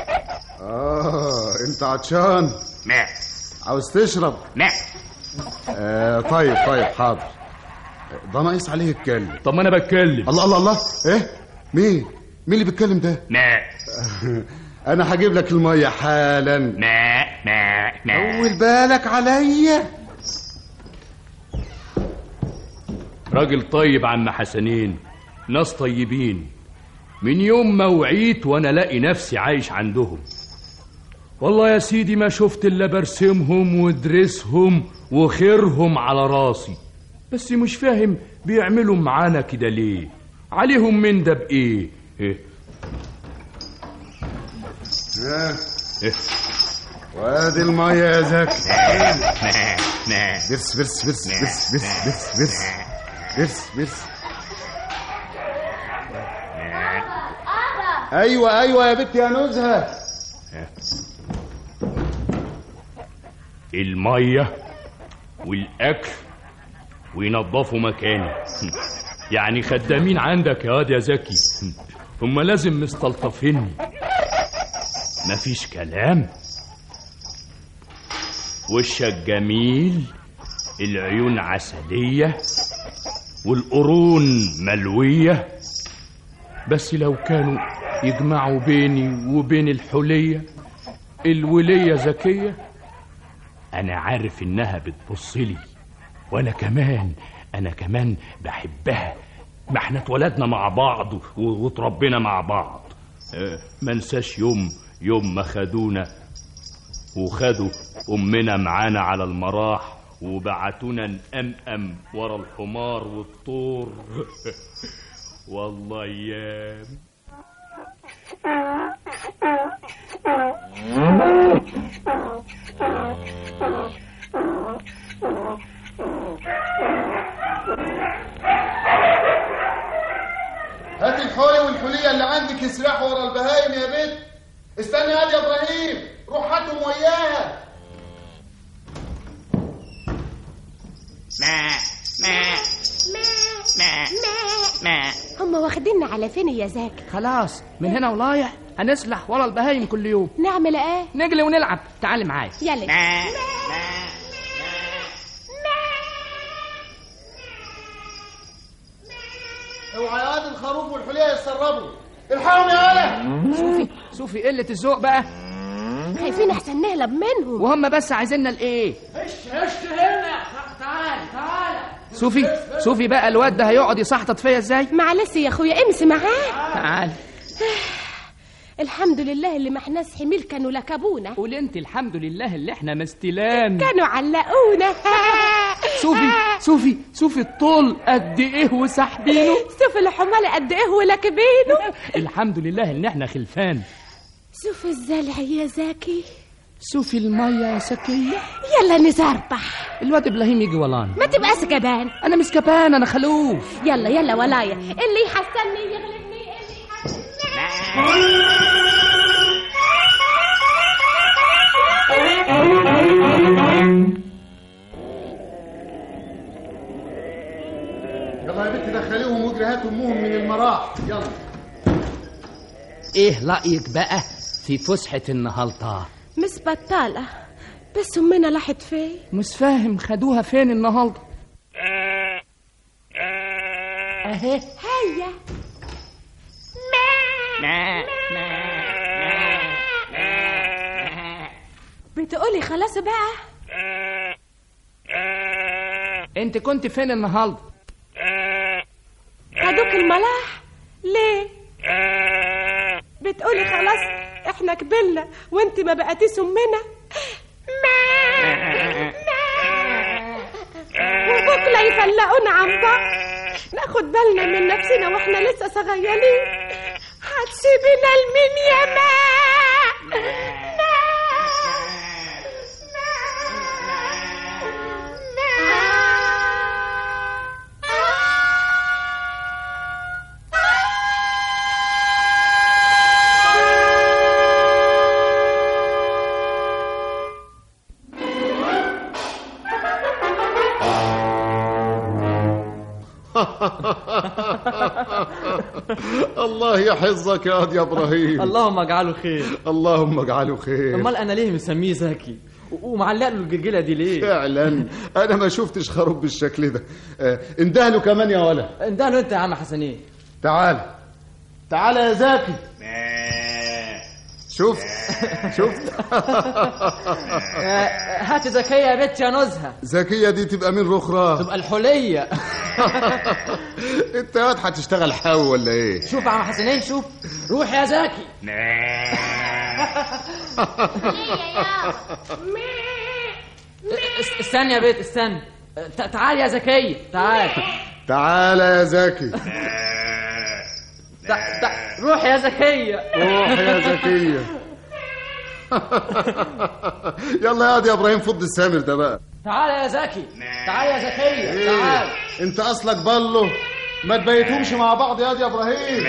اه انت عطشان ما عاوز تشرب ما آه طيب طيب حاضر ده ناقص عليه الكلم طب ما انا بتكلم الله الله الله ايه مين مين اللي بيتكلم ده ما انا هجيب لك الميه حالا ما ما ما طول بالك عليا راجل طيب عم حسنين ناس طيبين من يوم ما وعيت وانا لاقي نفسي عايش عندهم والله يا سيدي ما شفت الا برسمهم ودرسهم وخيرهم على راسي بس مش فاهم بيعملوا معانا كده ليه عليهم من ده بايه إيه؟ ها إيه؟ وادي المية يا زكي برس برس برس برس برس برس برس برس برس ايوه ايوه يا بنت يا نزهه المية والأكل وينظفوا مكاني يعني خدامين عندك يا واد يا زكي هم لازم مستلطفيني مفيش كلام وشك جميل العيون عسلية والقرون ملوية بس لو كانوا يجمعوا بيني وبين الحلية الولية زكية أنا عارف إنها بتبصلي وأنا كمان أنا كمان بحبها ما احنا اتولدنا مع بعض و- واتربينا مع بعض آه، ما انساش يوم يوم ما خدونا وخدوا أمنا معانا على المراح وبعتونا نأمأم ورا الحمار والطور والله أيام هات الحولة والحلية اللي عندك يسرحوا ورا البهايم يا بنت استنى يا يا ابراهيم روح هاتهم وياها ما ما ما ما هم واخديننا على فين يا زكي خلاص من هنا ولايح هنسلح ورا البهايم كل يوم نعمل ايه نجري ونلعب تعالي معايا يلا اوعى يا واد الخروف والحلية يتسربوا الحقهم يا ولا شوفي شوفي قلة الذوق بقى خايفين احسن نهلب منهم وهم بس عايزيننا الايه هش هش هنا تعال تعال شوفي شوفي بقى الواد ده هيقعد يصحطط فيا ازاي معلش يا اخويا امسي معاه تعال الحمد لله اللي ما احناش حميل كانوا لكبونا قول انت الحمد لله اللي احنا مستلان كانوا علقونا شوفي شوفي شوفي الطول قد ايه وسحبينه شوف الحمال قد ايه ولكبينه الحمد لله ان احنا خلفان شوف الزلع يا زكي شوفي المية يا سكية يلا نزربح الواد ابراهيم يجي ورانا ما تبقاش جبان انا مش كبان انا خلوف يلا يلا ولايا اللي يحسني يغلبني اللي يلا يا بنت دخليهم واجري هاتوا امهم من المراح يلا ايه رأيك بقى في فسحة النهاردة مش بطالة بس امنا لاحت فين مش فاهم خدوها فين النهاردة اهي هيا بتقولي خلاص بقى انت كنت فين النهاردة خدوك الملاح ليه بتقولي خلاص احنا كبرنا وانت ما بقيتيش امنا وبكره يفلقونا عن بعض ناخد بالنا من نفسنا واحنا لسه صغيرين هتسيبنا لمين يا ما الله يحفظك يا واد يا ابراهيم اللهم اجعله خير اللهم اجعله خير امال انا ليه مسميه زكي و- ومعلق له الجلجله دي ليه فعلا انا ما شفتش خروف بالشكل ده آه، اندهله كمان يا ولا اندهله انت يا عم حسنين تعال تعال يا زكي شفت شفت هات زكية يا بنت يا نزهة زكية دي تبقى مين رخرة تبقى الحلية انت يا واد هتشتغل حاو ولا ايه شوف يا عم حسنين شوف روح يا زكي است- استنى يا بنت استنى ت- تعال يا زكية تعال تعال يا زكي ت- ت- روح يا زكية روح يا زكية يلا يا يا ابراهيم فض السامر ده بقى تعال يا زكي تعال يا زكية ايه تعال انت اصلك بالله ما تبيتهمش مع بعض يا يا ابراهيم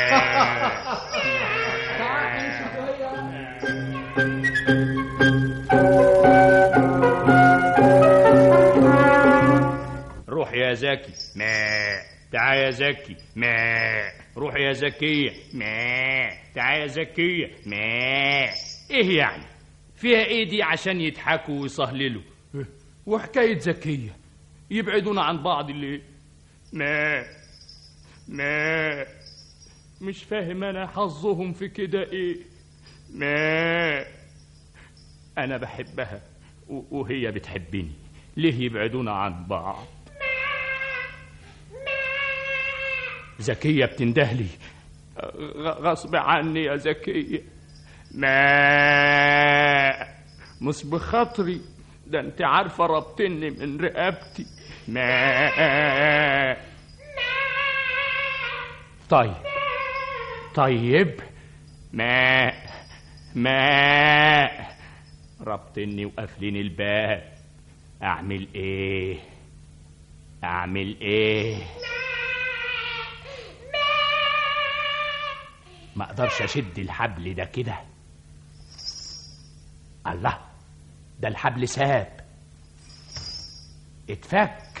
روح يا زكي ما تعال يا زكي ما روح يا زكية ما تعال يا زكية ما ايه يعني فيها ايه دي عشان يضحكوا ويصهللوا وحكاية زكية يبعدونا عن بعض ليه ما ما مش فاهم انا حظهم في كده ايه ما انا بحبها و- وهي بتحبني ليه يبعدونا عن بعض زكية بتندهلي غ- غصب عني يا زكية ما مش بخاطري ده انت عارفة ربطني من رقبتي ما طيب طيب ما ما ربطني وقافلين الباب اعمل ايه اعمل ايه ما اقدرش اشد الحبل ده كده الله ده الحبل ساب اتفك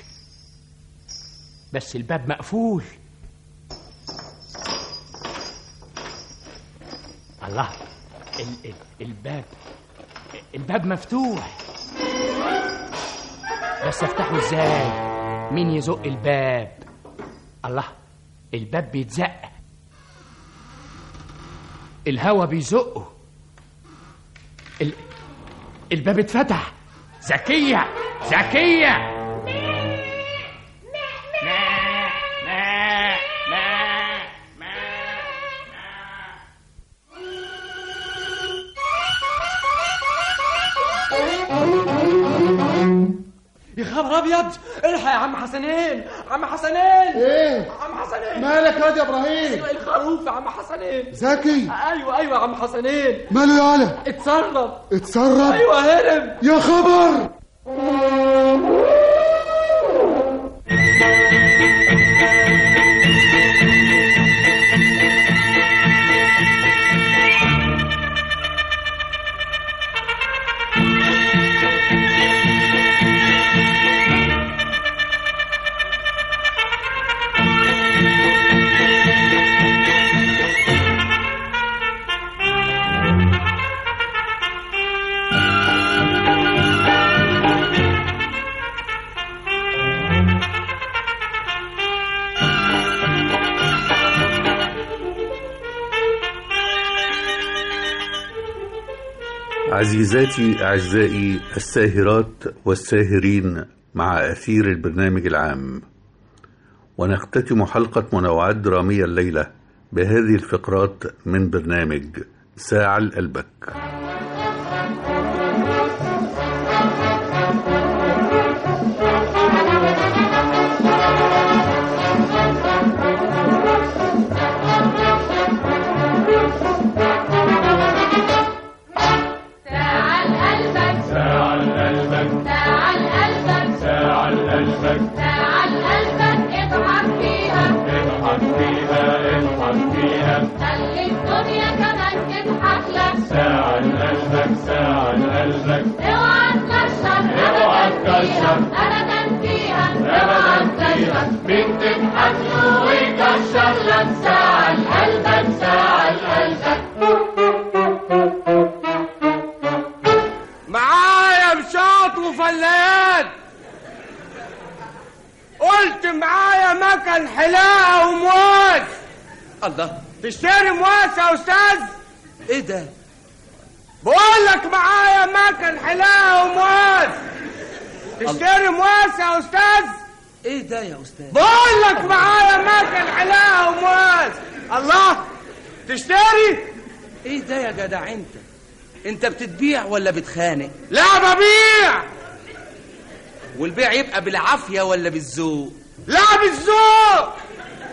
بس الباب مقفول الله ال ال الباب الباب مفتوح بس افتحه ازاي مين يزق الباب الله الباب بيتزق الهوا بيزقه ال... الباب اتفتح زكية زكية يا خبر ابيض الحق يا عم حسنين عم حسنين ايه عم حسنين مالك يا واد يا إبراهيم؟ الخروف يا عم حسنين زكي ايوه ايوه يا عم حسنين ماله يا ولا اتسرب اتسرب ايوه هرب يا خبر عزيزاتي أعزائي الساهرات والساهرين مع أثير البرنامج العام ونختتم حلقة منوعات درامية الليلة بهذه الفقرات من برنامج ساعة لقلبك تعال قلبك تعال قلبك تعال قلبك تعال قلبك تعال قلبك اضحك فيها اضحك فيها اضحك فيها خلي الدنيا كمان تضحك لك تعال قلبك تعال قلبك اوعى تكشر اوعى تكشر ابدا فيها اوعى تكشر مين تضحك له ويكشر لك تعال قلبك تعال قلبك معايا بشاط وفلايات قلت معايا مكن حلاقة ومواس الله تشتري مواس يا استاذ ايه ده بقول لك معايا مكن حلاقة ومواس تشتري مواس يا استاذ ايه ده يا استاذ بقول لك معايا مكن حلاقة ومواس الله تشتري ايه ده يا جدع انت انت بتتبيع ولا بتخانق لا ببيع والبيع يبقى بالعافيه ولا بالذوق لا بالذوق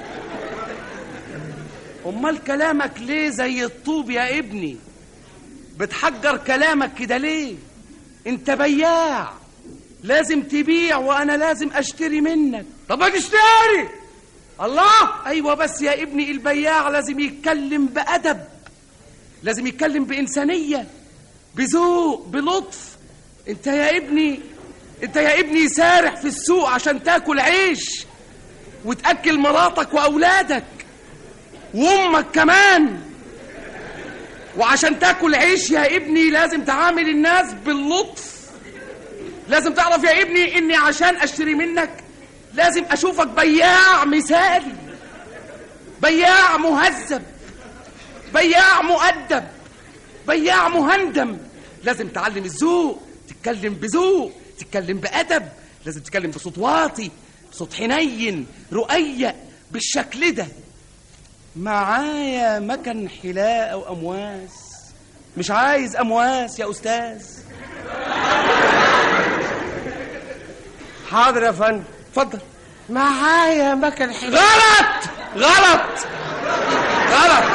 امال كلامك ليه زي الطوب يا ابني بتحجر كلامك كده ليه انت بياع لازم تبيع وانا لازم اشتري منك طب ما تشتري الله ايوه بس يا ابني البياع لازم يتكلم بادب لازم يتكلم بانسانيه بذوق بلطف انت يا ابني انت يا ابني سارح في السوق عشان تاكل عيش وتاكل مراتك واولادك وامك كمان وعشان تاكل عيش يا ابني لازم تعامل الناس باللطف لازم تعرف يا ابني اني عشان اشتري منك لازم اشوفك بياع مثالي بياع مهذب بياع مؤدب بياع مهندم لازم تعلم الذوق تتكلم بذوق تتكلم بأدب لازم تتكلم بصوت واطي بصوت حنين رقيق بالشكل ده معايا مكن حلاقة وأمواس مش عايز أمواس يا أستاذ حاضر يا فندم اتفضل معايا مكن حلاقة غلط غلط غلط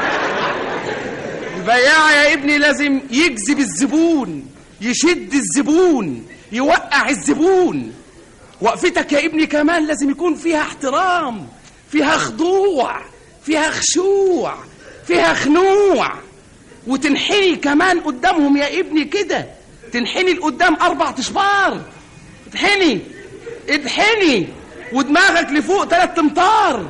البياع يا ابني لازم يجذب الزبون يشد الزبون يوقع الزبون وقفتك يا ابني كمان لازم يكون فيها احترام فيها خضوع فيها خشوع فيها خنوع وتنحني كمان قدامهم يا ابني كده تنحني لقدام اربع اشبار اتحني اتحني ودماغك لفوق تلات امتار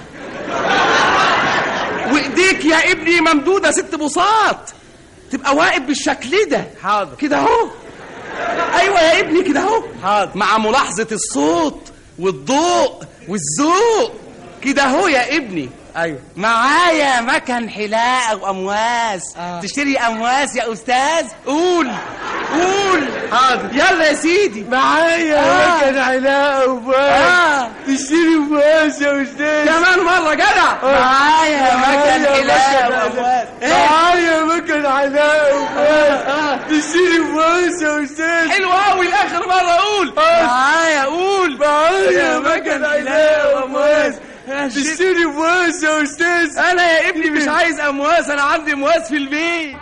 وايديك يا ابني ممدوده ست بساط تبقى واقف بالشكل ده حاضر كده اهو ايوه يا ابني كده اهو حاضر مع ملاحظه الصوت والضوء والذوق كده اهو يا ابني ايوه معايا مكن حلاقه وامواس آه. تشتري امواس يا استاذ قول قول حاضر يلا يا سيدي معايا آه. مكن حلاقة وفاس آه. تشتري فاس يا استاذ كمان مره جدع معايا مكن حلاقه وامواس معايا مكن حلاقة وفاس تشتري فاس يا استاذ حلو قوي لاخر مره قول معايا قول معايا مكن حلاقة وفاس تشتري فاس يا استاذ انا يا ابني مش عايز امواس انا عندي امواس في البيت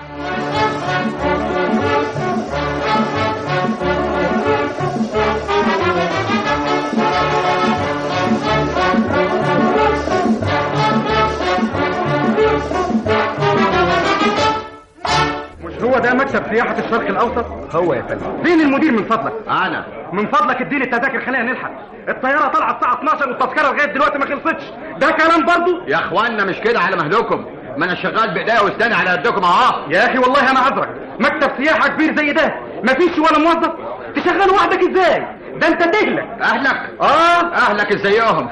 مش هو ده مكتب سياحة الشرق الأوسط؟ هو يا فندم فين المدير من فضلك؟ انا من فضلك اديني التذاكر خلينا نلحق الطيارة طالعة الساعة 12 والتذكرة لغاية دلوقتي ما خلصتش ده كلام برضه؟ يا اخوانا مش كده على مهلكم ما انا شغال بايديا واسناني على قدكم اهو يا أخي والله أنا عذرك مكتب سياحة كبير زي ده مفيش ولا موظف تشغله وحدك إزاي؟ ده أنت تهلك اهلك آه اهلك ازيهم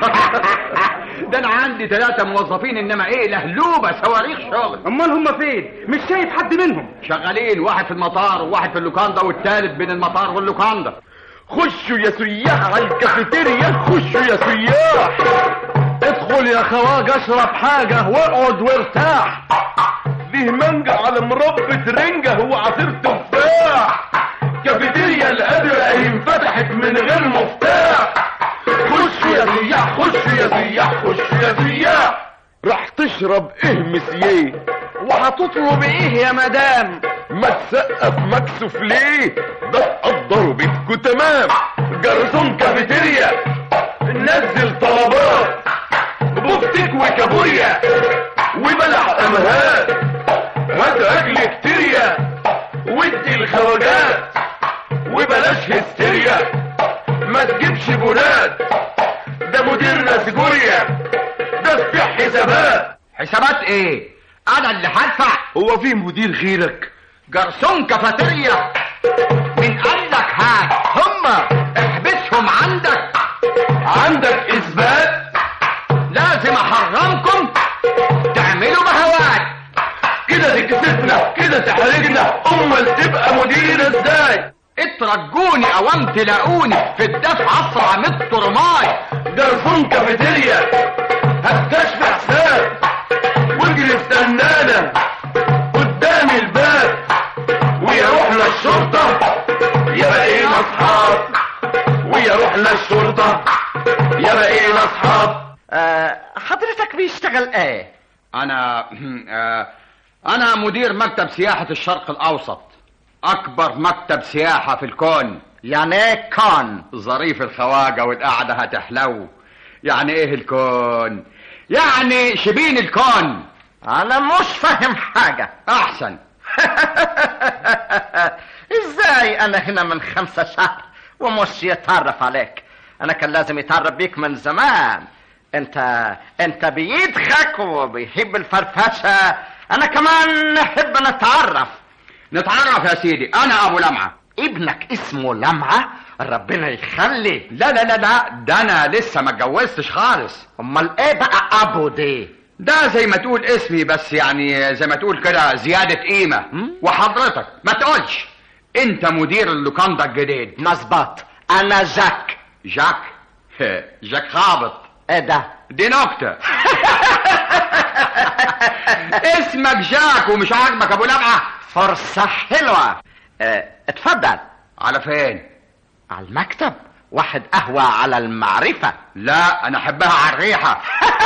ده انا عندي ثلاثة موظفين انما ايه لهلوبة صواريخ شغل أمال هم فين؟ مش شايف حد منهم شغالين واحد في المطار وواحد في اللوكاندا والثالث بين المطار واللوكاندا خشوا يا سياح على الكافيتيريا خشوا يا سياح ادخل يا خواج اشرب حاجة واقعد وارتاح فيه مانجا على مربة رنجة هو عصير تفاح كافيتيريا القادرة انفتحت من غير مفتاح خشوا يا سياح خشوا يا سياح خشوا يا سياح راح تشرب ايه مسيه وهتطلب ايه يا مدام ما تسقف مكسوف ليه ده تقدروا بيتكوا تمام جرسون كافيتيريا نزل طلبات بفتك وكابوريا وبلع امهات هات اكل كتيريا وادي الخواجات وبلاش هستيريا ما تجيبش بنات ده مديرنا سجوريا ده في حسابات حسابات ايه انا اللي هدفع هو في مدير غيرك جرسون كافيتيريا من قال لك هات هما احبسهم عندك عندك اثبات لازم احرمكم تعملوا بهوات كده تكسفنا كده تحرجنا امال تبقى مدير ازاي اترجوني اوام تلاقوني في الدفع اسرع من الترماي جرسون كافيتيريا هتكشف حساب واجري استنانا قدام الباب ويا رحنا الشرطة يا بقينا اصحاب ويا رحنا الشرطة يا بقينا اصحاب أه حضرتك بيشتغل ايه انا أه أنا مدير مكتب سياحة الشرق الأوسط أكبر مكتب سياحة في الكون يعني إيه كون؟ ظريف الخواجة والقعدة هتحلو يعني إيه الكون؟ يعني شبين الكون أنا مش فاهم حاجة أحسن إزاي أنا هنا من خمسة شهر ومش يتعرف عليك أنا كان لازم يتعرف بيك من زمان أنت أنت بيضحك وبيحب الفرفشة أنا كمان نحب نتعرف نتعرف يا سيدي أنا أبو لمعة ابنك اسمه لمعة ربنا يخلي لا لا لا لا ده أنا لسه ما اتجوزتش خالص أمال إيه بقى أبو دي ده زي ما تقول اسمي بس يعني زي ما تقول كده زيادة قيمة وحضرتك ما تقولش انت مدير اللوكاندا الجديد مظبوط انا جاك جاك جاك خابط ايه ده دي نكتة اسمك جاك ومش عاجبك ابو لمعة فرصة حلوة اه اتفضل على فين على المكتب واحد قهوة على المعرفة لا انا احبها على الريحة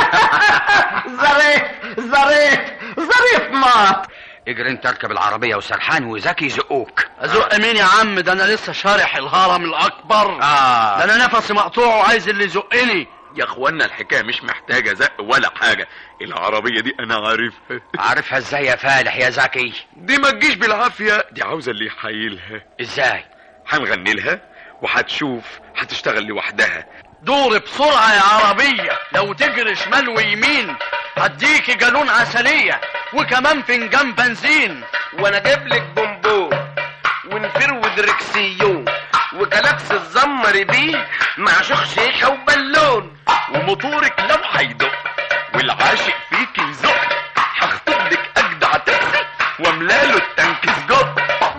ظريف ظريف ظريف مات اجري انت اركب العربية وسرحان وذكي يزقوك ازق مين يا عم ده انا لسه شارح الهرم الاكبر آه. ده انا نفسي مقطوع وعايز اللي يزقني يا اخوانا الحكايه مش محتاجه زق ولا حاجه العربيه دي انا عارفها عارفها ازاي يا فالح يا زكي دي ما تجيش بالعافيه دي عاوزه اللي يحايلها ازاي هنغني لها وهتشوف هتشتغل لوحدها دوري بسرعة يا عربية لو تجري شمال ويمين هديكي جالون عسلية وكمان فنجان بنزين وانا اجيب لك بونبون ونفرود ركسيون وكلاكس الزمر بيه مع شخشيخة وبالون وموتورك لو هيدق والعاشق فيك يزق هخطب لك اجدع تاكسي واملاله التانك سجق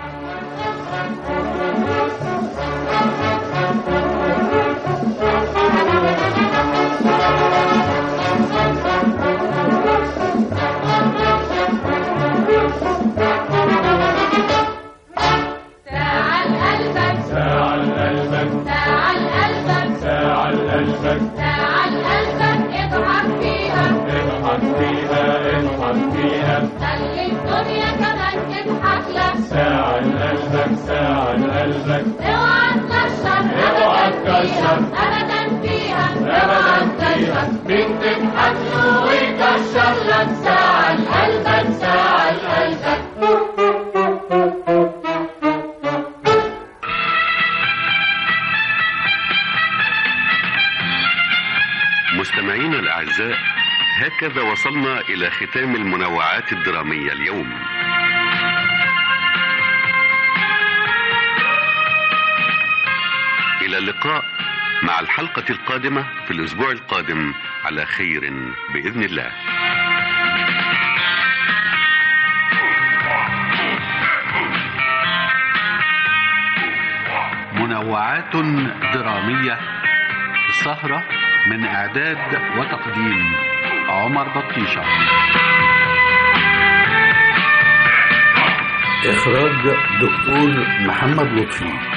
تعال قلبك تعال قلبك تعال قلبك تعال قلبك تعال قلبك اضحك فيها اضحك فيها اضحك فيها خلي الدنيا كمان تضحك لك تعال قلبك تعال قلبك اوعى تكشر اوعى ابدا تكشر. فيها ابدا فيها ابدا اوعى فيها تكشر مين تضحك له ويكشر لك تعال قلبك تعال قلبك مستمعينا الأعزاء هكذا وصلنا إلى ختام المنوعات الدرامية اليوم إلى اللقاء مع الحلقة القادمة في الأسبوع القادم على خير بإذن الله منوعات درامية سهرة من إعداد وتقديم عمر بطيشة إخراج دكتور محمد لطفي